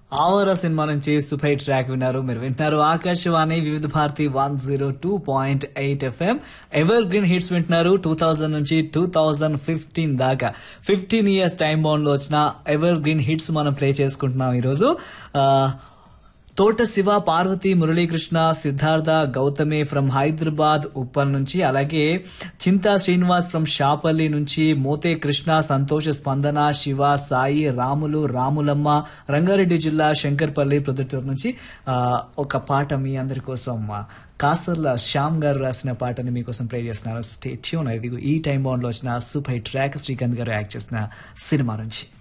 ఆవర cinema నుంచి super track విన్నారు మీరు వింటున్నారు Akashvani Vividh Bharati one zero two point eight FM evergreen hits వింటున్నారు టూ థౌజండ్ నుంచి టూ థౌజండ్ ఫిఫ్టీన్ దాకా ఫిఫ్టీన్ ఇయర్స్ టైం బౌండ్ లో వచ్చిన ఎవర్ గ్రీన్ హిట్స్ మనం ప్లే చేసుకుంటున్నాం ఈరోజు ఆ, తోట శివ పార్వతి మురళీకృష్ణ సిద్ధార్థ గౌతమి ఫ్రమ్ హైదరాబాద్ ఉప్పల్ నుంచి అలాగే చింతా శ్రీనివాస్ ఫ్రమ్ షాపల్లి నుంచి మోతే కృష్ణ సంతోష స్పందన శివ సాయి రాములు రాములమ్మ రంగారెడ్డి జిల్లా శంకర్పల్లి ప్రొద్దుటూరు నుంచి ఆ, ఒక పాట మీ అందరి కోసం ఆ, కాసర్ల శ్యామ్ గారు రాసిన పాటని మీకోసం ప్లే చేస్తున్నారు స్టే ట్యూన్ ఇది ఈ టైం బౌండ్ లో వచ్చిన సూపర్ హిట్ ట్రాక్ శ్రీకాంత్ గారు యాక్ట్ చేసిన సినిమా నుంచి